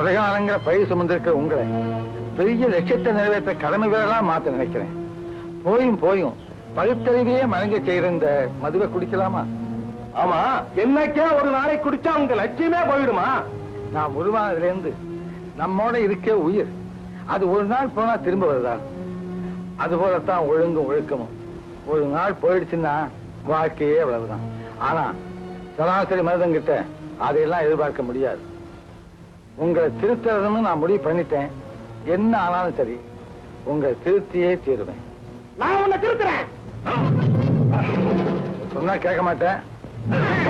கொலைகாரங்கிற பழி சுமந்திருக்கிற உங்களை பெரிய லட்சியத்தை நிறைவேற்ற கடமை வீரலாம் மாத்த நினைக்கிறேன் போயும் போயும் பகுத்தறிவையே மயங்க செய்கிற இந்த மதுவை குடிக்கலாமா ஆமா என்னைக்கே ஒரு நாளை குடிச்சா உங்க லட்சியமே போயிடுமா நான் உருவானதுல இருந்து நம்மோட இருக்கே உயிர் அது ஒரு நாள் போனா திரும்ப வருதா அது போலத்தான் ஒழுங்கும் ஒழுக்கமும் ஒரு நாள் போயிடுச்சுன்னா வாழ்க்கையே அவ்வளவுதான் ஆனா சராசரி மனிதங்கிட்ட அதையெல்லாம் எதிர்பார்க்க முடியாது உங்களை திருத்துறதுன்னு நான் முடிவு பண்ணிட்டேன் என்ன ஆனாலும் சரி உங்களை திருத்தியே தீருவேன் நான் உன்னை திருத்துறேன் சொன்னா கேட்க மாட்டேன்